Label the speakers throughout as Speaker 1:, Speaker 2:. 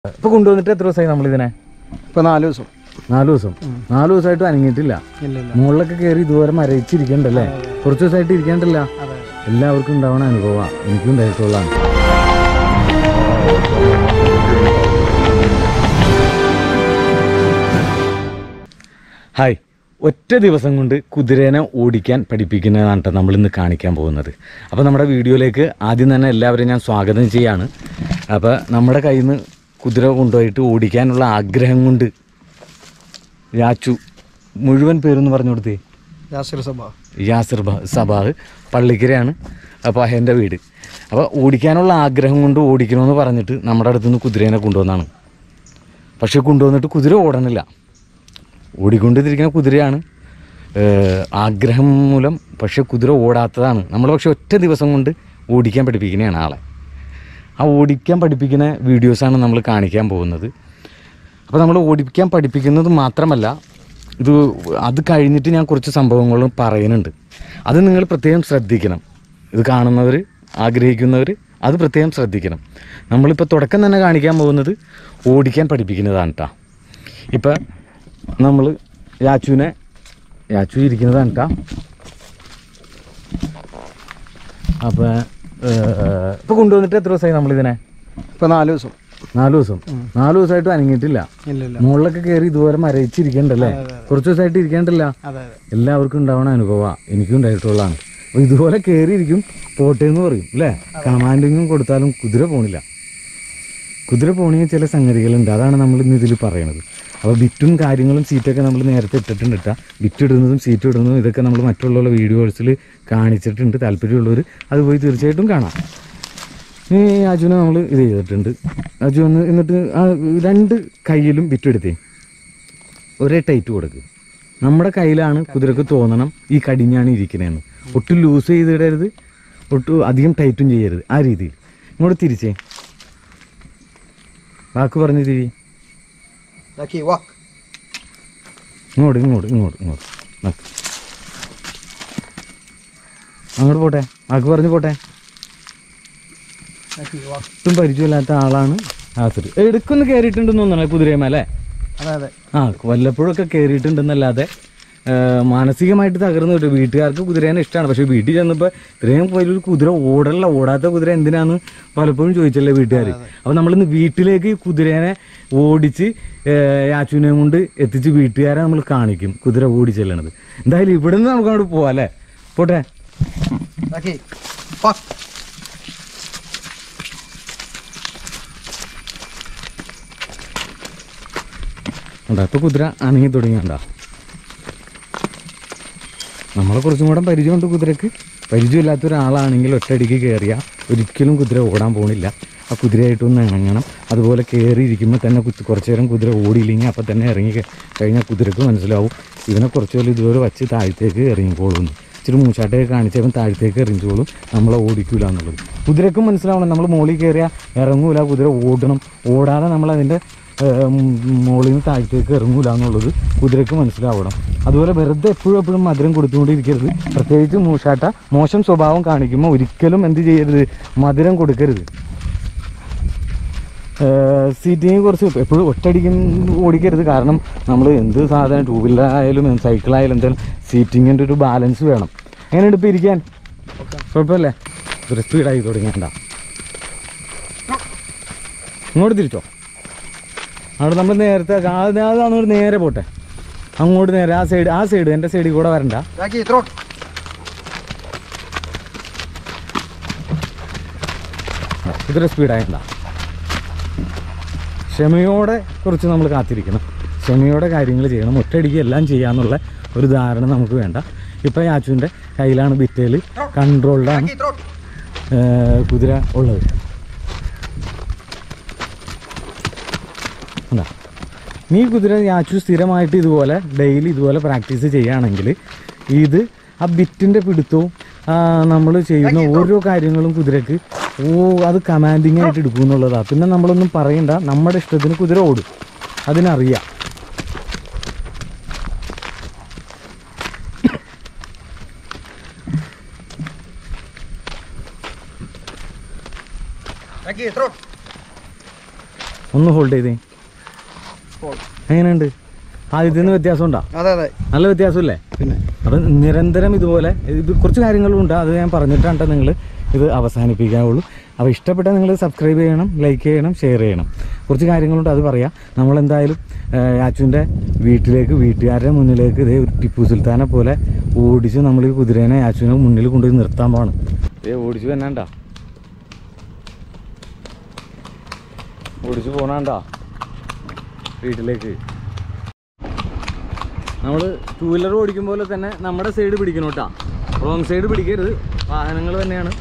Speaker 1: ഇപ്പൊ കൊണ്ടുവന്നിട്ട് എത്ര ദിവസമായി നമ്മളിതിനെ
Speaker 2: ഇപ്പൊ നാല് ദിവസം
Speaker 1: നാല് ദിവസം നാല് ദിവസമായിട്ട് അനങ്ങിയിട്ടില്ല
Speaker 2: ഇല്ല ഇല്ല
Speaker 1: മുകളിലൊക്കെ കയറി ഇതുവരെ മരവിച്ചിരിക്കണ്ടല്ലേ കുറച്ച് ദിവസമായിട്ട് ഇരിക്കണ്ടല്ല
Speaker 2: അതെ
Speaker 1: എല്ലാവർക്കും ഉണ്ടാവണ അനുഭവമാണ് എനിക്കും ഉണ്ടായിട്ടുള്ളതാണ് ഹായ് ഒറ്റ ദിവസം കൊണ്ട് കുതിരേനെ ഓടിക്കാൻ പഠിപ്പിക്കുന്നതാണ് കേട്ടോ നമ്മൾ ഇന്ന് കാണിക്കാൻ പോകുന്നത് അപ്പോൾ നമ്മുടെ വീഡിയോയിലേക്ക് ആദ്യം തന്നെ എല്ലാവരെയും ഞാൻ സ്വാഗതം ചെയ്യാണ് അപ്പോൾ നമ്മുടെ കയ്യിൽ നിന്ന് കുതിര കൊണ്ടുപോയിട്ട് ഓടിക്കാനുള്ള ആഗ്രഹം കൊണ്ട് യാച്ചു മുഴുവൻ പേരൊന്ന് പറഞ്ഞു കൊടുത്തേ
Speaker 2: യാസിർ സഭ
Speaker 1: യാസിർ ബ- സബാഹ് പള്ളിക്കരയാണ് അപ്പോൾ എൻ്റെ വീട് അപ്പോൾ ഓടിക്കാനുള്ള ആഗ്രഹം കൊണ്ട് ഓടിക്കണമെന്ന് പറഞ്ഞിട്ട് നമ്മുടെ അടുത്ത് നിന്ന് കുതിരേനെ കൊണ്ടുവന്നാണ് പക്ഷേ കൊണ്ടുവന്നിട്ട് കുതിര ഓടണില്ല ഓടിക്കൊണ്ടിരിക്കുന്ന കുതിരയാണ് ഏഹ് ആഗ്രഹം മൂലം പക്ഷേ കുതിര ഓടാത്തതാണ് നമ്മൾ പക്ഷേ ഒറ്റ ദിവസം കൊണ്ട് ഓടിക്കാൻ പഠിപ്പിക്കുന്നതാണ് ആളെ ആ ഓടിക്കാൻ പഠിപ്പിക്കുന്ന വീഡിയോസാണ് നമ്മൾ കാണിക്കാൻ പോകുന്നത് അപ്പോൾ നമ്മൾ ഓടിക്കാൻ പഠിപ്പിക്കുന്നത് മാത്രമല്ല ഇത് അത് കഴിഞ്ഞിട്ട് ഞാൻ കുറച്ച് സംഭവങ്ങളും പറയുന്നുണ്ട് അത് നിങ്ങൾ പ്രത്യേകം ശ്രദ്ധിക്കണം ഇത് കാണുന്നവർ ആഗ്രഹിക്കുന്നവർ അത് പ്രത്യേകം ശ്രദ്ധിക്കണം നമ്മളിപ്പോൾ തുടക്കം തന്നെ കാണിക്കാൻ പോകുന്നത് ഓടിക്കാൻ പഠിപ്പിക്കുന്നതാണ് കേട്ടോ ഇപ്പം നമ്മൾ യാച്ചുവിനെ യാച്ചു ഇരിക്കുന്നതാണ് കേട്ടോ അപ്പോൾ ഇപ്പോൾ കൊണ്ടുവന്നിട്ട് എത്ര ദിവസമായി നമ്മളിതിനെ
Speaker 2: ഇപ്പൊ നാല് ദിവസം
Speaker 1: നാല് ദിവസം നാല് ദിവസമായിട്ട് അനങ്ങിയിട്ടില്ല
Speaker 2: ഇല്ല ഇല്ല
Speaker 1: മുകളിലൊക്കെ കയറി ഇതുവരെ മരവിച്ചിരിക്കണ്ടല്ലേ കുറച്ച് ദിവസമായിട്ട് ഇരിക്കണ്ടല്ല
Speaker 2: അതെ അതെ
Speaker 1: എല്ലാവർക്കും ഉണ്ടാവണ അനുഭവമാണ് എനിക്കും ഉണ്ടായിട്ടുള്ളതാണ് അപ്പോൾ ഇതുപോലെ കയറിയിരിക്കും പോട്ടെ എന്ന് പറയും അല്ലേ കമാൻഡിങ്ങും കൊടുത്താലും കുതിര പോണില്ല കുതിര പോണെങ്കിൽ ചില സംഗതികളുണ്ട് അതാണ് നമ്മൾ ഇന്ന് ഇതിൽ പറയണത് അപ്പോൾ ബിറ്റും കാര്യങ്ങളും സീറ്റൊക്കെ നമ്മൾ നേരത്തെ ഇട്ടിട്ടുണ്ട് ഇട്ടാ ബിറ്റ് ഇടുന്നതും സീറ്റ് ഇടുന്നതും ഇതൊക്കെ നമ്മൾ മറ്റുള്ള വീഡിയോസിൽ കാണിച്ചിട്ടുണ്ട് താല്പര്യമുള്ളവർ അത് പോയി തീർച്ചയായിട്ടും കാണാം ഈ അജുനെ നമ്മൾ ഇത് ചെയ്തിട്ടുണ്ട് അജു ഒന്ന് എന്നിട്ട് ആ രണ്ട് കയ്യിലും ബിറ്റെടുത്തേ ഒരേ ടൈറ്റ് കൊടുക്കുക നമ്മുടെ കയ്യിലാണ് കുതിരക്ക് തോന്നണം ഈ കടിഞ്ഞാണ് ഇരിക്കണേന്ന് ഒട്ടും ലൂസ് ചെയ്തിടരുത് ഒട്ടും അധികം ടൈറ്റും ചെയ്യരുത് ആ രീതിയിൽ ഇങ്ങോട്ട് തിരിച്ചേ വാക്ക് പറഞ്ഞു തിരി
Speaker 2: ലക്കി വാക്ക്
Speaker 1: ഇങ്ങോട്ട് ഇങ്ങോട്ട് ഇങ്ങോട്ട് ഇങ്ങോട്ട് നക്ക്. അങ്ങോട്ട് പോട്ടെ വാക്ക് പറഞ്ഞു പോട്ടെ
Speaker 2: ലക്കി വാക്ക്
Speaker 1: ഒട്ടും പരിചയമില്ലാത്ത ആളാണ് ആസിർ എടുക്കൊന്ന് കയറിയിട്ടുണ്ടെന്ന് തോന്നണേ കുതിരയുമല്ലേ
Speaker 2: അതെ അതെ
Speaker 1: ആ വല്ലപ്പോഴൊക്കെ കയറിയിട്ടുണ്ടെന്നല്ലാതെ ആ, മാനസികമായിട്ട് തകർന്നു കിട്ടും വീട്ടുകാർക്ക് കുതിരേനെ ഇഷ്ടമാണ് പക്ഷേ വീട്ടിൽ ചെന്നപ്പോൾ ഇത്രയും വലിയൊരു കുതിര ഓടല്ല ഓടാത്ത കുതിര എന്തിനാന്ന് പലപ്പോഴും ചോദിച്ചല്ലേ വീട്ടുകാർ അപ്പോൾ നമ്മളിന്ന് വീട്ടിലേക്ക് ഈ കുതിരേനെ ഓടിച്ച് ഏ, യാച്ചുവിനെയും കൊണ്ട് എത്തിച്ച് വീട്ടുകാരെ നമ്മൾ കാണിക്കും കുതിര ഓടിച്ചെല്ലണത് എന്തായാലും ഇവിടെ നിന്ന് നമുക്ക് അങ്ങോട്ട് പോവാം അല്ലേ പോട്ടെ
Speaker 2: ലക്കി വാക്ക്
Speaker 1: ഉണ്ടോ ഇപ്പോൾ കുതിര അണങ്ങി തുടങ്ങിയുണ്ടോ നമ്മളെ കുറച്ചും കൂടെ പരിചയമുണ്ട് കുതിരക്ക് പരിചയമില്ലാത്ത ഒരാളാണെങ്കിൽ ഒറ്റയടിക്ക് കയറിയാൽ ഒരിക്കലും കുതിര ഓടാൻ പോണില്ല ആ കുതിരയായിട്ടൊന്ന് ഇണങ്ങണം അതുപോലെ കയറി ഇരിക്കുമ്പോൾ തന്നെ കുത്തി കുറച്ച് നേരം കുതിര ഓടിയില്ലെങ്കിൽ അപ്പം തന്നെ ഇറങ്ങി ക- കഴിഞ്ഞാൽ കുതിരക്ക് മനസ്സിലാവും ഇവനെ കുറച്ച് പോലെ ഇതുപോലെ വച്ച് താഴത്തേക്ക് ഇറങ്ങിക്കോളുന്നു ഇച്ചിരി മൂച്ചാട്ടയൊക്കെ കാണിച്ചവൻ താഴത്തേക്ക് എറിഞ്ഞോളും നമ്മളെ ഓടിക്കൂല എന്നുള്ളത് കുതിരക്കും മനസ്സിലാവണം നമ്മൾ മുകളിൽ കയറിയാൽ ഇറങ്ങൂല കുതിര ഓടണം ഓടാതെ നമ്മൾ അതിൻ്റെ മുകളിൽ നിന്ന് താഴത്തേക്ക് ഇറങ്ങൂല എന്നുള്ളത് കുതിരക്ക് മനസ്സിലാവണം അതുപോലെ വെറുതെ എപ്പോഴും എപ്പോഴും മധുരം കൊടുത്തുകൊണ്ടിരിക്കരുത് പ്രത്യേകിച്ച് മൂഷാട്ട മോശം സ്വഭാവം കാണിക്കുമ്പോൾ ഒരിക്കലും എന്ത് ചെയ്യരുത് മധുരം കൊടുക്കരുത് സീറ്റിനെ കുറിച്ച് എപ്പോഴും ഒറ്റയടിക്കും ഓടിക്കരുത് കാരണം നമ്മൾ എന്ത് സാധനം ടൂ വീലർ ആയാലും സൈക്കിളായാലും എന്തായാലും സീറ്റിങ്ങിൻ്റെ ഒരു ബാലൻസ് വേണം എങ്ങനെയുണ്ട് ഇപ്പോൾ ഇരിക്കാൻ കുഴപ്പമില്ലേ ഒരു സ്പീഡായി തുടങ്ങിയണ്ട ഇങ്ങോട്ട് തിരിച്ചോ അവിടെ നമ്മൾ നേരത്തെ അത് അതാണ് ഒരു നേരെ പോട്ടെ അങ്ങോട്ട് നേരെ ആ സൈഡ് ആ സൈഡ് എൻ്റെ സൈഡിൽ കൂടെ വരണ്ട
Speaker 2: ലക്കി ത്രോട്ട്
Speaker 1: ഇത്ര സ്പീഡായില്ല ക്ഷമയോടെ കുറിച്ച് നമ്മൾ കാത്തിരിക്കണം ക്ഷമയോടെ കാര്യങ്ങൾ ചെയ്യണം ഒറ്റയടിക്ക് എല്ലാം ചെയ്യാന്നുള്ള ഒരു ധാരണ നമുക്ക് വേണ്ട ഇപ്പം യാച്ചുവിൻ്റെ കയ്യിലാണ് ബിറ്റയിൽ കൺട്രോൾഡാണ്
Speaker 2: ലക്കി ത്രോട്ട്
Speaker 1: കുതിര ഉള്ളത് കണ്ടോ? നീ കുതിര യാച്ചു സ്ഥിരമായിട്ട് ഇതുപോലെ ഡെയിലി ഇതുപോലെ പ്രാക്ടീസ് ചെയ്യുകയാണെങ്കിൽ ഇത് ആ ബിറ്റിൻ്റെ പിടുത്തവും നമ്മൾ ചെയ്യുന്ന ഓരോ കാര്യങ്ങളും കുതിരക്ക് ഓ അത് കമാൻഡിങ് ആയിട്ട് എടുക്കും എന്നുള്ളതാണ് പിന്നെ നമ്മളൊന്നും പറയണ്ട നമ്മുടെ ഇഷ്ടത്തിന് കുതിര ഓടും അതിനറിയാം
Speaker 2: ലക്കി ത്രോട്ട്
Speaker 1: ഒന്ന് ഹോൾഡ് ചെയ്തേ
Speaker 2: Hold.
Speaker 1: എങ്ങനെയുണ്ട് ആദ്യത്തിൽ നിന്ന് വ്യത്യാസം ഉണ്ടോ
Speaker 2: അതെ അതെ
Speaker 1: നല്ല വ്യത്യാസമില്ലേ
Speaker 2: പിന്നെ
Speaker 1: അപ്പം നിരന്തരം ഇതുപോലെ ഇത് കുറച്ച് കാര്യങ്ങളുണ്ട് അത് ഞാൻ പറഞ്ഞിട്ടാണ് നിങ്ങൾ ഇത് അവസാനിപ്പിക്കാവുള്ളൂ അപ്പോൾ ഇഷ്ടപ്പെട്ടാൽ നിങ്ങൾ സബ്സ്ക്രൈബ് ചെയ്യണം ലൈക്ക് ചെയ്യണം ഷെയർ ചെയ്യണം കുറച്ച് കാര്യങ്ങളുണ്ട് അത് പറയാം നമ്മളെന്തായാലും യാച്ചുവിൻ്റെ വീട്ടിലേക്ക് വീട്ടുകാരുടെ മുന്നിലേക്ക് ഇതേ ഒരു ടിപ്പു സുൽത്താനെ പോലെ ഓടിച്ച് നമ്മൾ ഈ കുതിരേനെ യാച്ചുവിനെ മുന്നിൽ കൊണ്ടുപോയി നിർത്താൻ പോകണം ഏ ഓടിച്ചു വന്നാണ്ടാ ഓടിച്ചു പോണാണ്ടാ വീട്ടിലേക്ക് നമ്മൾ ടൂ വീലർ ഓടിക്കും പോലെ തന്നെ നമ്മുടെ സൈഡ് പിടിക്കണം കേട്ടോ റോങ് സൈഡ് പിടിക്കരുത് വാഹനങ്ങൾ തന്നെയാണ്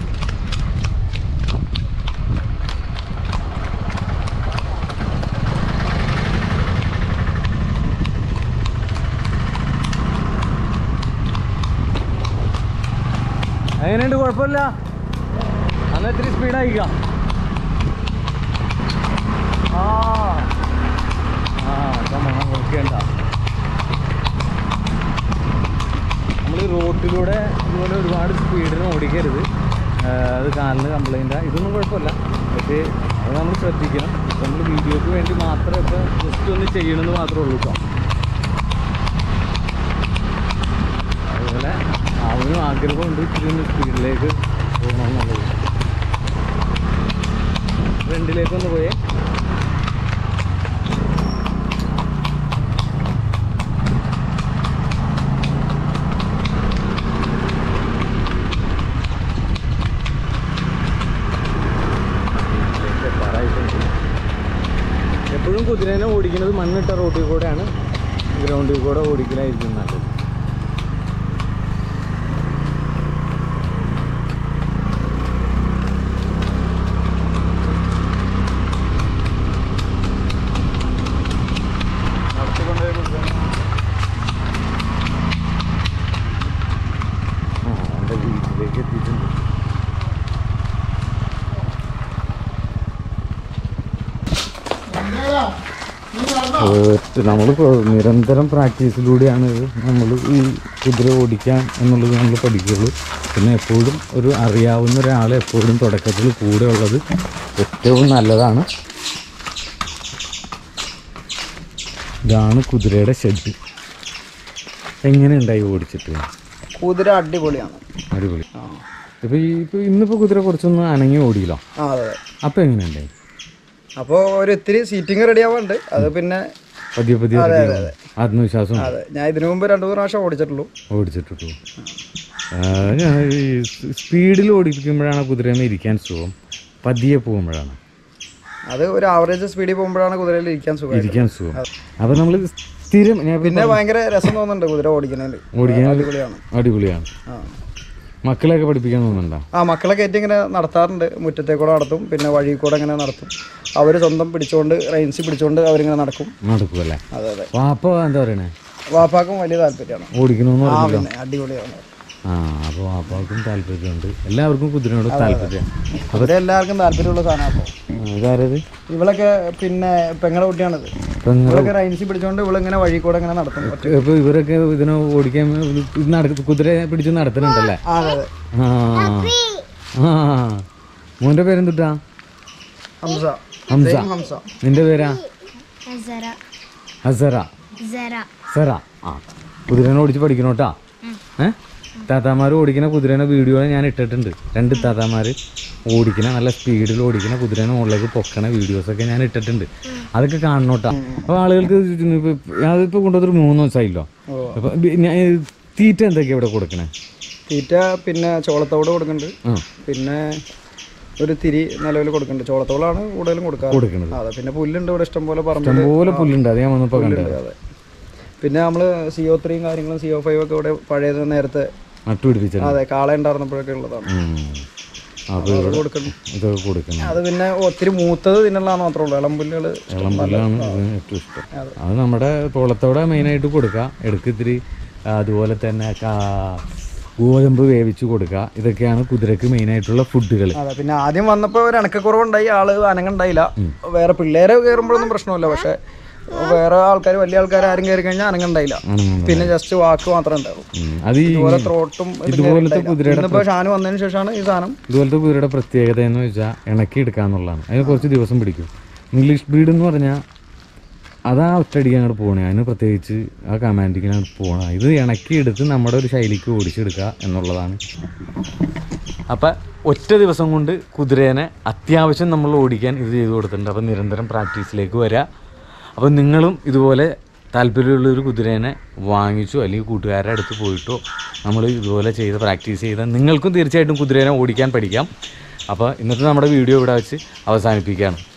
Speaker 1: എങ്ങനെയുണ്ട് കുഴപ്പമില്ല അന്ന് ഇത്തിരി സ്പീഡായിക്ക ആ ആ മണം നോക്കേണ്ട നമ്മൾ റോട്ടിലൂടെ ഇതുപോലെ ഒരുപാട് സ്പീഡിന് ഓടിക്കരുത് ആ, അത് കാലിന് കംപ്ലൈൻറ്റാണ് ഇതൊന്നും കുഴപ്പമില്ല പക്ഷേ അത് നമ്മൾ ശ്രദ്ധിക്കണം നമ്മൾ വീഡിയോക്ക് വേണ്ടി മാത്രം ഇപ്പോൾ ജസ്റ്റ് ഒന്ന് ചെയ്യണമെന്ന് മാത്രമേ ഉള്ളൂ കേട്ടോ അതുപോലെ അവനും ആഗ്രഹമുണ്ട് ഇച്ചിരി ഒന്ന് സ്പീഡിലേക്ക് പോകണമെന്നുള്ളത് ഫ്രണ്ടിലേക്കൊന്ന് പോയേ എപ്പോഴും കുതിരേനെ ഓടിക്കുന്നത് മണ്ണിട്ട റോഡിൽ കൂടെയാണ് ഗ്രൗണ്ടിൽ കൂടെ ഓടിക്കലായിരിക്കും നല്ലത് ആ എൻ്റെ വീട്ടിലേക്ക് എത്തിയിട്ടുണ്ട് നമ്മൾ നിരന്തരം പ്രാക്ടീസിലൂടെയാണ് ഇത് നമ്മൾ ഈ കുതിര ഓടിക്കാൻ എന്നുള്ളത് നമ്മൾ പഠിക്കുള്ളൂ പിന്നെ എപ്പോഴും ഒരു അറിയാവുന്ന ഒരാൾ എപ്പോഴും തുടക്കത്തിൽ കൂടെ ഉള്ളത് ഏറ്റവും നല്ലതാണ് ഇതാണ് കുതിരയുടെ ഷെഡ് എങ്ങനെയുണ്ടായി ഓടിച്ചിട്ട്
Speaker 2: കുതിര അടിപൊളിയാണ്
Speaker 1: അടിപൊളി
Speaker 2: ആ
Speaker 1: ഇപ്പോൾ ഈ ഇപ്പോൾ ഇന്നിപ്പോൾ കുതിര കുറച്ചൊന്ന് അനങ്ങി ഓടിയില്ലോ
Speaker 2: ആ അതെ അതെ
Speaker 1: അപ്പോൾ എങ്ങനെയുണ്ടായി
Speaker 2: അപ്പോൾ ഒരു ഇത്തിരി സീറ്റിംഗ് റെഡി ആവാറുണ്ട് അത് പിന്നെ
Speaker 1: പതിയെ പതിയെ
Speaker 2: അതെ,
Speaker 1: ready
Speaker 2: അതെ,
Speaker 1: ആവും. ആത്മവിശ്വാസം
Speaker 2: അതെ ഞാൻ ഇതിനു മുമ്പ് രണ്ടു മൂന്ന് പ്രാവശ്യം ഓടിച്ചിട്ടുള്ളൂ
Speaker 1: ഓടിച്ചിട്ടുള്ളൂ ഞാൻ ഈ സ്പീഡിൽ ഓടിക്കുമ്പോഴാണ് കുതിരമേ ഇരിക്കാൻ സുഖം പതിയെ പോകുമ്പോഴാണ്
Speaker 2: അത് ഒരു ആവറേജ് സ്പീഡിൽ പോകുമ്പോഴാണ് കുതിരയിൽ ഇരിക്കാൻ സുഖം
Speaker 1: ഇരിക്കാൻ സുഖം അപ്പോൾ നമ്മൾ സ്ഥിരം ഞാൻ ഇപ്പം
Speaker 2: പിന്നെ ഭയങ്കര രസം തോന്നുന്നുണ്ട് കുതിര ഓടിക്കുന്നതിൽ
Speaker 1: ഓടിക്കാൻ
Speaker 2: അടിപൊളിയാണ്
Speaker 1: അടിപൊളിയാണ്
Speaker 2: ആ
Speaker 1: മക്കളെയൊക്കെ പഠിപ്പിക്കാൻ തോന്നുന്നുണ്ടോ
Speaker 2: ആ മക്കളെ കയറ്റി ഇങ്ങനെ നടത്താറുണ്ട് മുറ്റത്തെ കൂടെ നടത്തും പിന്നെ വഴി കൂടെ ഇങ്ങനെ നടത്തും അവർ സ്വന്തം പിടിച്ചുകൊണ്ട് റൈൻസ് പിടിച്ചുകൊണ്ട് അവരിങ്ങനെ നടക്കും
Speaker 1: നടക്കുമല്ലേ
Speaker 2: അതെ അതെ
Speaker 1: വാപ്പ എന്താ പറയണേ
Speaker 2: വാപ്പാക്കും വലിയ താല്പര്യമാണ്
Speaker 1: ഓടിക്കണമെന്ന്
Speaker 2: ആ
Speaker 1: പറഞ്ഞു
Speaker 2: പിന്നെ അടിപൊളിയാണ്
Speaker 1: ആ അപ്പോൾ വാപ്പാക്കും താല്പര്യമുണ്ട് എല്ലാവർക്കും കുതിരയോട് താല്പര്യം
Speaker 2: അവരെ എല്ലാവർക്കും താല്പര്യമുള്ള സാധനമാണ്
Speaker 1: ആ, ഇതാരത്
Speaker 2: ഇവളൊക്കെ പിന്നെ പെങ്ങളുടെ കുട്ടിയാണിത്
Speaker 1: ഇപ്പം നിങ്ങൾ
Speaker 2: ഇവളൊക്കെ റൈൻസ് പിടിച്ചുകൊണ്ട് ഇവളിങ്ങനെ വഴി കൂടെ ഇങ്ങനെ നടത്തും ഒറ്റ-
Speaker 1: ഇപ്പോൾ ഇവരൊക്കെ ഇതിനെ ഓടിക്കാൻ ഇത് നട കുതിര പിടിച്ച് നടത്തുന്നുണ്ടല്ലേ
Speaker 2: ആ അതെ അതെ
Speaker 1: ആ ആ മോൻ്റെ പേരെന്തുട്ടാ
Speaker 2: ഹംസ
Speaker 1: ഹംസ
Speaker 2: സെയിം ഹംസ
Speaker 1: നിന്റെ പേരാ
Speaker 3: Zara.
Speaker 1: ഹസറ
Speaker 3: Zara.
Speaker 1: സെറ ആ കുതിരനെ ഓടിച്ച് പഠിക്കണം കേട്ടാ ഏ താത്താമാർ ഓടിക്കുന്ന കുതിരേനെ വീഡിയോ ഞാൻ ഇട്ടിട്ടുണ്ട് രണ്ട് താത്താമാർ ഓടിക്കണ നല്ല സ്പീഡിൽ ഓടിക്കണ കുതിരേനെ മുകളിലേക്ക് പൊക്കണ വീഡിയോസൊക്കെ ഞാൻ ഇട്ടിട്ടുണ്ട് അതൊക്കെ കാണണം കേട്ടാ അപ്പോൾ ആളുകൾക്ക് ഇപ്പോൾ അതിപ്പോൾ കൊണ്ടുവന്നൊരു മൂന്ന് ദിവസമായില്ലോ
Speaker 2: ഓ
Speaker 1: അപ്പോൾ ഞാൻ തീറ്റ എന്തൊക്കെയാണ് ഇവിടെ കൊടുക്കണേ
Speaker 2: തീറ്റ പിന്നെ ചോളത്തോട് കൊടുക്കുന്നുണ്ട്
Speaker 1: ആ
Speaker 2: പിന്നെ ഒരു തിരി നിലവിൽ കൊടുക്കുന്നുണ്ട് ചോളത്തോളാണ് കൂടുതലും കൊടുക്കാറ്
Speaker 1: കൊടുക്കണത്
Speaker 2: അതെ പിന്നെ പുല്ലുണ്ട് ഇവിടെ ഇഷ്ടം പോലെ പറമ്പിൽ
Speaker 1: ഇഷ്ടംപോലെ പുല്ലുണ്ട് അത് ഞാൻ വന്നപ്പോൾ കണ്ടത്
Speaker 2: അതെ പിന്നെ നമ്മൾ സി ഒ ത്രീയും കാര്യങ്ങളും സി ഒ ഫൈവ് ഒക്കെ ഇവിടെ പഴയത് നേരത്തെ
Speaker 1: നട്ടുപിടിപ്പിച്ചത്
Speaker 2: അതെ കാള ഉണ്ടായിരുന്നപ്പോഴൊക്കെ ഉള്ളതാണ്
Speaker 1: അപ്പോൾ
Speaker 2: അത് കൊടുക്കണം
Speaker 1: ഇതൊക്കെ കൊടുക്കണം
Speaker 2: അത് പിന്നെ ഒത്തിരി മൂത്തത് തിന്നുള്ളതാന്ന് മാത്രമേ ഉള്ളൂ ഇളം പുല്ലുകൾ
Speaker 1: ഇളമ്പുല്ലാണ് ഇതിന് ഏറ്റവും ഇഷ്ടം അത് നമ്മുടെ തോളത്തോടെ മെയിനായിട്ട് കൊടുക്കുക എടുക്ക് ഇത്തിരി അതുപോലെ തന്നെ കാ- ഗോതമ്പ് വേവിച്ച് കൊടുക്കുക ഇതൊക്കെയാണ് കുതിരക്ക് മെയിനായിട്ടുള്ള ഫുഡുകൾ
Speaker 2: അതെ പിന്നെ ആദ്യം വന്നപ്പോൾ ഒരു അനക്കക്കുറവുണ്ടായി ആള് അനങ്ങണ്ടായില്ല വേറെ പിള്ളേരെ കയറുമ്പോഴൊന്നും പ്രശ്നമില്ല പക്ഷെ വേറെ ആൾക്കാർ വലിയ ആൾക്കാർ ആരും കയറി കഴിഞ്ഞാൽ അനങ്ങണ്ടായില്ല പിന്നെ ജസ്റ്റ് വാക്ക് മാത്രമേ ഉണ്ടാവും
Speaker 1: അത് ഈ
Speaker 2: ഇതുപോലെ ത്രോട്ടും
Speaker 1: ഇതുപോലത്തെ കുതിരയുടെ
Speaker 2: ഇന്നിപ്പോ ഷാന് വന്നതിന് ശേഷമാണ് ഈ സാധനം
Speaker 1: ഇതുപോലത്തെ കുതിരയുടെ പ്രത്യേകത എന്ന് വെച്ചാൽ ഇണക്കി എടുക്കുക എന്നുള്ളതാണ് അതിന് കുറച്ച് ദിവസം പിടിക്കും ഇംഗ്ലീഷ് ബ്രീഡ് എന്ന് പറഞ്ഞാൽ അതാ ഒറ്റയടിക്ക് അങ്ങോട്ട് പോകണേ അതിന് പ്രത്യേകിച്ച് ആ കമാൻഡിങ്ങിന് അങ്ങോട്ട് പോകണം ഇത് ഇണക്കിയെടുത്ത് നമ്മുടെ ഒരു ശൈലിക്ക് ഓടിച്ചെടുക്കുക എന്നുള്ളതാണ് അപ്പം ഒറ്റ ദിവസം കൊണ്ട് കുതിരേനെ അത്യാവശ്യം നമ്മൾ ഓടിക്കാൻ ഇത് ചെയ്തു കൊടുത്തിട്ടുണ്ട് അപ്പം നിരന്തരം പ്രാക്ടീസിലേക്ക് വരിക അപ്പം നിങ്ങളും ഇതുപോലെ താല്പര്യമുള്ള ഒരു കുതിരേനെ വാങ്ങിച്ചോ അല്ലെങ്കിൽ കൂട്ടുകാരുടെ അടുത്ത് പോയിട്ടോ നമ്മൾ ഇതുപോലെ ചെയ്ത് പ്രാക്ടീസ് ചെയ്താൽ നിങ്ങൾക്കും തീർച്ചയായിട്ടും കുതിരേനെ ഓടിക്കാൻ പഠിക്കാം അപ്പോൾ ഇന്നത്തെ നമ്മുടെ വീഡിയോ ഇവിടെ വെച്ച് അവസാനിപ്പിക്കുകയാണ്